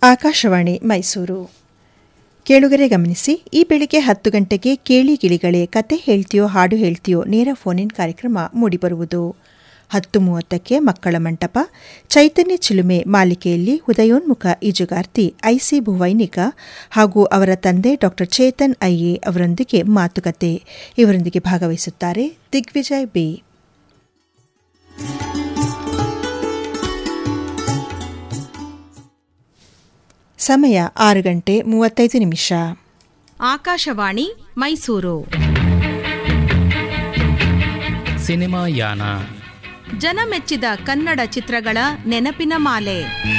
ಆಕಾಶವಾಣಿ ಮೈಸೂರು ಕೇಳುಗರೆ ಗಮನಿಸಿ ಈ ಬೆಳಿಗ್ಗೆ ಹತ್ತು ಗಂಟೆಗೆ ಕೇಳಿ ಗಿಳಿಗಳೇ ಕತೆ ಹೇಳ್ತೀಯೋ ಹಾಡು ಹೇಳ್ತೀಯೋ ನೇರ ಫೋನ್ ಇನ್ ಕಾರ್ಯಕ್ರಮ ಮೂಡಿಬರುವುದು ಹತ್ತು ಮೂವತ್ತಕ್ಕೆ ಮಕ್ಕಳ ಮಂಟಪ ಚೈತನ್ಯ ಚಿಲುಮೆ ಮಾಲಿಕೆಯಲ್ಲಿ ಉದಯೋನ್ಮುಖ ಈಜುಗಾರ್ತಿ ಐಸಿ ಭುವೈನಿಕ ಹಾಗೂ ಅವರ ತಂದೆ ಡಾ ಚೇತನ್ ಐಎ ಅವರೊಂದಿಗೆ ಮಾತುಕತೆ ಇವರೊಂದಿಗೆ ಭಾಗವಹಿಸುತ್ತಾರೆ ದಿಗ್ವಿಜಯ್ ಬಿ ಸಮಯ ಆರು ಗಂಟೆ ಮೂವತ್ತೈದು ನಿಮಿಷ ಆಕಾಶವಾಣಿ ಮೈಸೂರು ಸಿನಿಮಾ ಯಾನ ಜನಮೆಚ್ಚಿದ ಕನ್ನಡ ಚಿತ್ರಗಳ ನೆನಪಿನ ಮಾಲೆ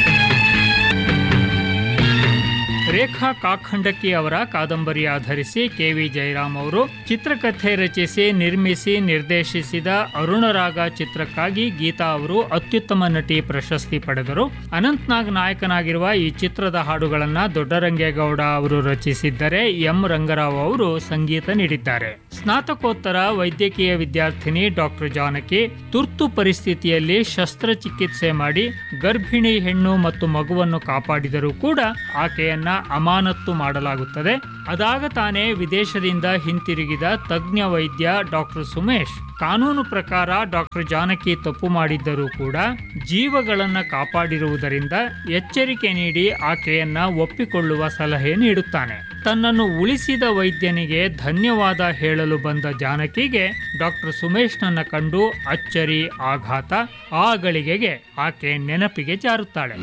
ರೇಖಾ ಕಾಖಂಡಕಿ ಅವರ ಕಾದಂಬರಿ ಆಧರಿಸಿ ಕೆ ವಿ ಜಯರಾಮ್ ಅವರು ಚಿತ್ರಕಥೆ ರಚಿಸಿ ನಿರ್ಮಿಸಿ ನಿರ್ದೇಶಿಸಿದ ಅರುಣರಾಗ ಚಿತ್ರಕ್ಕಾಗಿ ಗೀತಾ ಅವರು ಅತ್ಯುತ್ತಮ ನಟಿ ಪ್ರಶಸ್ತಿ ಪಡೆದರು ಅನಂತ್ನಾಗ್ ನಾಯಕನಾಗಿರುವ ಈ ಚಿತ್ರದ ಹಾಡುಗಳನ್ನ ದೊಡ್ಡರಂಗೇಗೌಡ ಅವರು ರಚಿಸಿದ್ದರೆ ಎಂ ರಂಗರಾವ್ ಅವರು ಸಂಗೀತ ನೀಡಿದ್ದಾರೆ ಸ್ನಾತಕೋತ್ತರ ವೈದ್ಯಕೀಯ ವಿದ್ಯಾರ್ಥಿನಿ ಡಾಕ್ಟರ್ ಜಾನಕಿ ತುರ್ತು ಪರಿಸ್ಥಿತಿಯಲ್ಲಿ ಶಸ್ತ್ರಚಿಕಿತ್ಸೆ ಮಾಡಿ ಗರ್ಭಿಣಿ ಹೆಣ್ಣು ಮತ್ತು ಮಗುವನ್ನು ಕಾಪಾಡಿದರೂ ಕೂಡ ಆಕೆಯನ್ನ ಅಮಾನತ್ತು ಮಾಡಲಾಗುತ್ತದೆ ಅದಾಗ ತಾನೇ ವಿದೇಶದಿಂದ ಹಿಂತಿರುಗಿದ ತಜ್ಞ ವೈದ್ಯ ಡಾಕ್ಟರ್ ಸುಮೇಶ್ ಕಾನೂನು ಪ್ರಕಾರ ಡಾಕ್ಟರ್ ಜಾನಕಿ ತಪ್ಪು ಮಾಡಿದ್ದರೂ ಕೂಡ ಜೀವಗಳನ್ನ ಕಾಪಾಡಿರುವುದರಿಂದ ಎಚ್ಚರಿಕೆ ನೀಡಿ ಆಕೆಯನ್ನ ಒಪ್ಪಿಕೊಳ್ಳುವ ಸಲಹೆ ನೀಡುತ್ತಾನೆ ತನ್ನನ್ನು ಉಳಿಸಿದ ವೈದ್ಯನಿಗೆ ಧನ್ಯವಾದ ಹೇಳಲು ಬಂದ ಜಾನಕಿಗೆ ಡಾಕ್ಟರ್ ಸುಮೇಶ್ನನ್ನ ಕಂಡು ಅಚ್ಚರಿ ಆಘಾತ ಆ ಗಳಿಗೆಗೆ ಆಕೆ ನೆನಪಿಗೆ ಜಾರುತ್ತಾಳೆ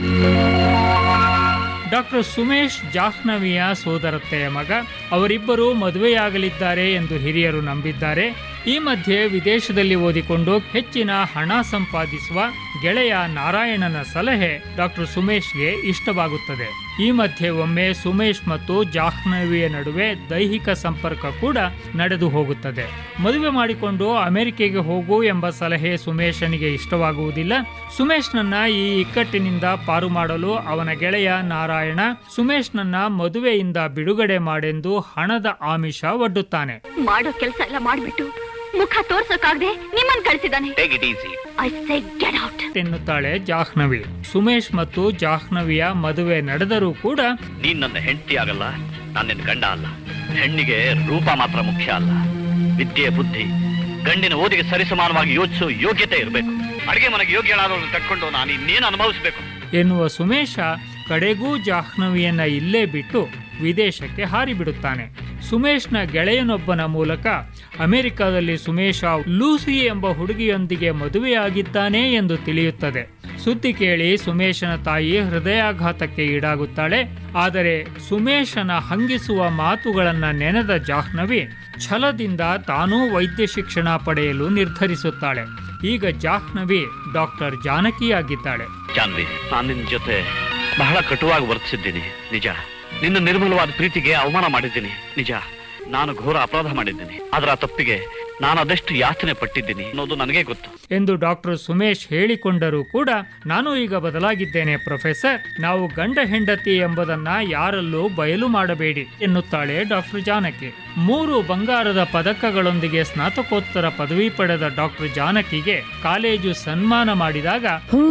ಡಾಕ್ಟರ್ ಸುಮೇಶ್ ಜಾಹ್ನವಿಯ ಸೋದರತ್ತೆಯ ಮಗ ಅವರಿಬ್ಬರು ಮದುವೆಯಾಗಲಿದ್ದಾರೆ ಎಂದು ಹಿರಿಯರು ನಂಬಿದ್ದಾರೆ ಈ ಮಧ್ಯೆ ವಿದೇಶದಲ್ಲಿ ಓದಿಕೊಂಡು ಹೆಚ್ಚಿನ ಹಣ ಸಂಪಾದಿಸುವ ಗೆಳೆಯ ನಾರಾಯಣನ ಸಲಹೆ ಡಾಕ್ಟರ್ ಸುಮೇಶ್ಗೆ ಇಷ್ಟವಾಗುತ್ತದೆ ಈ ಮಧ್ಯೆ ಒಮ್ಮೆ ಸುಮೇಶ್ ಮತ್ತು ಜಾಹ್ನವಿಯ ನಡುವೆ ದೈಹಿಕ ಸಂಪರ್ಕ ಕೂಡ ನಡೆದು ಹೋಗುತ್ತದೆ ಮದುವೆ ಮಾಡಿಕೊಂಡು ಅಮೆರಿಕೆಗೆ ಹೋಗು ಎಂಬ ಸಲಹೆ ಸುಮೇಶನಿಗೆ ಇಷ್ಟವಾಗುವುದಿಲ್ಲ ಸುಮೇಶ್ನನ್ನ ಈ ಇಕ್ಕಟ್ಟಿನಿಂದ ಪಾರು ಮಾಡಲು ಅವನ ಗೆಳೆಯ ನಾರಾಯಣ ಸುಮೇಶ್ನನ್ನ ಮದುವೆಯಿಂದ ಬಿಡುಗಡೆ ಮಾಡೆಂದು ಹಣದ ಆಮಿಷ ಒಡ್ಡುತ್ತಾನೆ ಮಾಡೋ ಕೆಲಸ ಎಲ್ಲ ಮಾಡ್ಬಿಟ್ಟು ಮುಖ ತೋರ್ಸೋಕಾಗ್ದೆ ನಿಮ್ಮನ್ ಕಳ್ಸಿದಾನೆ take it easy I say get out ಎನ್ನುತ್ತಾಳೆ ಜಾಹ್ನವಿ ಸುಮೇಶ್ ಮತ್ತು ಜಾಹ್ನವಿಯ ಮದುವೆ ನಡೆದರೂ ಕೂಡ ನೀನ್ ನನ್ನ ಹೆಂಡತಿ ಆಗಲ್ಲ ನಾನು ನಿನ್ನ ಗಂಡ ಅಲ್ಲ ಹೆಣ್ಣಿಗೆ ರೂಪ ಮಾತ್ರ ಮುಖ್ಯ ಅಲ್ಲ ವಿದ್ಯೆ ಬುದ್ಧಿ ಗಂಡಿನ ಓದಿಗೆ ಸರಿಸಮಾನವಾಗಿ ಯೋಚಿಸೋ ಯೋಗ್ಯತೆ ಇರಬೇಕು ಅಡಿಗೆ ಮನೆಗೆ ಯೋಗ್ಯಳಾದವ್ರನ್ನ ಕಟ್ಕೊಂಡು ನಾನು ಇನ್ನೇನು ಅನುಭವಿಸ್ಬೇಕು ಎನ್ನುವ ಸುಮೇಶ ಕಡೆಗೂ ಜಾಹ್ನವಿಯನ್ನ ಇಲ್ಲೇ ಬಿಟ್ಟು ವಿದೇಶಕ್ಕೆ ಹಾರಿಬಿಡುತ್ತಾನೆ ಸುಮೇಶ್ನ ಗೆಳೆಯನೊಬ್ಬನ ಮೂಲಕ ಅಮೆರಿಕದಲ್ಲಿ ಸುಮೇಶ ಲೂಸಿ ಎಂಬ ಹುಡುಗಿಯೊಂದಿಗೆ ಮದುವೆಯಾಗಿದ್ದಾನೆ ಎಂದು ತಿಳಿಯುತ್ತದೆ ಸುದ್ದಿ ಕೇಳಿ ಸುಮೇಶನ ತಾಯಿ ಹೃದಯಾಘಾತಕ್ಕೆ ಈಡಾಗುತ್ತಾಳೆ ಆದರೆ ಸುಮೇಶನ ಹಂಗಿಸುವ ಮಾತುಗಳನ್ನ ನೆನೆದ ಜಾಹ್ನವಿ ಛಲದಿಂದ ತಾನೂ ವೈದ್ಯ ಶಿಕ್ಷಣ ಪಡೆಯಲು ನಿರ್ಧರಿಸುತ್ತಾಳೆ ಈಗ ಜಾಹ್ನವಿ ಡಾಕ್ಟರ್ ಜಾನಕಿಯಾಗಿದ್ದಾಳೆ ಜಾನ್ವಿ ನಾನು ನಿನ್ನ ಜೊತೆ ಬಹಳ ಕಟುವಾಗಿ ವರ್ತಿಸಿದ್ದೀನಿ ನಿಜ ನಿನ್ನ ನಿರ್ಮಲವಾದ ಪ್ರೀತಿಗೆ ಅವಮಾನ ಮಾಡಿದ್ದೀನಿ ನಿಜ ನಾನು ಘೋರ ಅಪರಾಧ ಮಾಡಿದ್ದೀನಿ ಅದರ ತಪ್ಪಿಗೆ ನಾನು ಅದೆಷ್ಟು ಯಾತನೆ ಪಟ್ಟಿದ್ದೀನಿ ಅನ್ನೋದು ನನಗೆ ಗೊತ್ತು ಎಂದು ಡಾಕ್ಟರ್ ಸುಮೇಶ್ ಹೇಳಿಕೊಂಡರೂ ಕೂಡ ನಾನು ಈಗ ಬದಲಾಗಿದ್ದೇನೆ ಪ್ರೊಫೆಸರ್ ನಾವು ಗಂಡ ಹೆಂಡತಿ ಎಂಬುದನ್ನ ಯಾರಲ್ಲೂ ಬಯಲು ಮಾಡಬೇಡಿ ಎನ್ನುತ್ತಾಳೆ ಡಾಕ್ಟರ್ ಜಾನಕಿ ಮೂರು ಬಂಗಾರದ ಪದಕಗಳೊಂದಿಗೆ ಸ್ನಾತಕೋತ್ತರ ಪದವಿ ಪಡೆದ ಡಾಕ್ಟರ್ ಜಾನಕಿಗೆ ಕಾಲೇಜು ಸನ್ಮಾನ ಮಾಡಿದಾಗ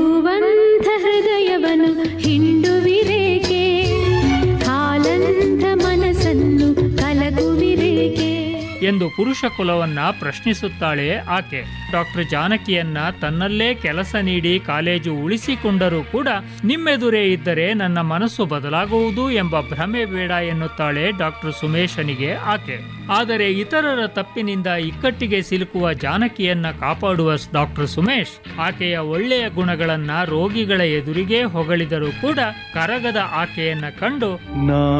ಹೂವಂತ ಹೃದಯವನ್ನು ಹಿಂಡುವಿರೇಕೆ ಹಾಲಂತ ಮನಸ್ಸನ್ನು ಕಲಗುವಿರೇಕೆ ಎಂದು ಪುರುಷ ಕುಲವನ್ನ ಪ್ರಶ್ನಿಸುತ್ತಾಳೆ ಆಕೆ ಡಾಕ್ಟರ್ ಜಾನಕಿಯನ್ನ ತನ್ನಲ್ಲೇ ಕೆಲಸ ನೀಡಿ ಕಾಲೇಜು ಉಳಿಸಿಕೊಂಡರೂ ಕೂಡ ನಿಮ್ಮೆದುರೇ ಇದ್ದರೆ ನನ್ನ ಮನಸ್ಸು ಬದಲಾಗುವುದು ಎಂಬ ಭ್ರಮೆ ಬೇಡ ಎನ್ನುತ್ತಾಳೆ ಡಾಕ್ಟರ್ ಸುಮೇಶನಿಗೆ ಆಕೆ ಆದರೆ ಇತರರ ತಪ್ಪಿನಿಂದ ಇಕ್ಕಟ್ಟಿಗೆ ಸಿಲುಕುವ ಜಾನಕಿಯನ್ನ ಕಾಪಾಡುವ ಡಾಕ್ಟರ್ ಸುಮೇಶ್ ಆಕೆಯ ಒಳ್ಳೆಯ ಗುಣಗಳನ್ನ ರೋಗಿಗಳ ಎದುರಿಗೆ ಹೊಗಳಿದರೂ ಕೂಡ ಕರಗದ ಆಕೆಯನ್ನ ಕಂಡು ನಾ